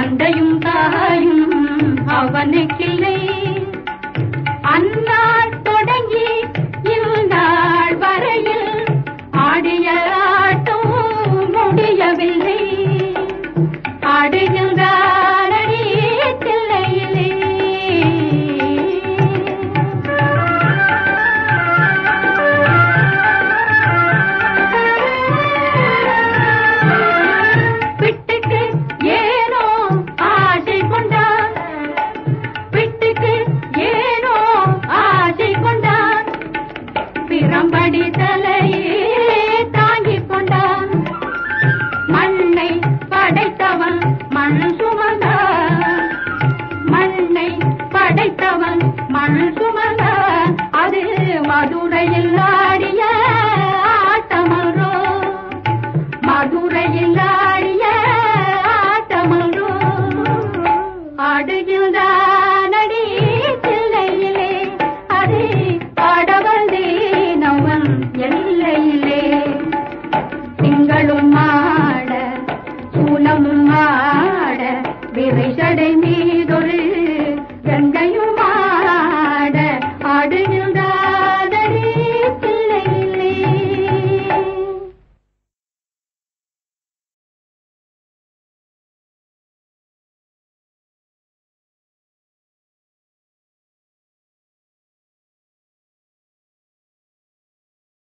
தந்தையும் தாயும் அவனுக்கில்லை அந்நாள் தொடங்கி இந்நாள் வரையில் ஆடிய ஆட்டம் முடியவில்லை ஆடுகின்றாரடி தில்லையிலே பிட்டுக்கு ஏனோ ஆசை கொண்டான் பிட்டுக்கு ஏனோ ஆசை கொண்டான் பிரம்படி தலையே தாங்கிக் கொண்டான் மண்ணை படைத்தவன் மண் சுமந்தான் மண்ணை படைத்தவன் மண் சுமந்தான் அது மதுரையில் ஆடிய ஆட்டமரோ மதுரையில் ஆடிய ஆட்டமரோ ஆடுகின்றானடி தில்லையிலே அது ஆடவந்தேன் அவன் எல்லையிலே திங்களும் ஆட சூலமும் ஆட விரைசடை மீது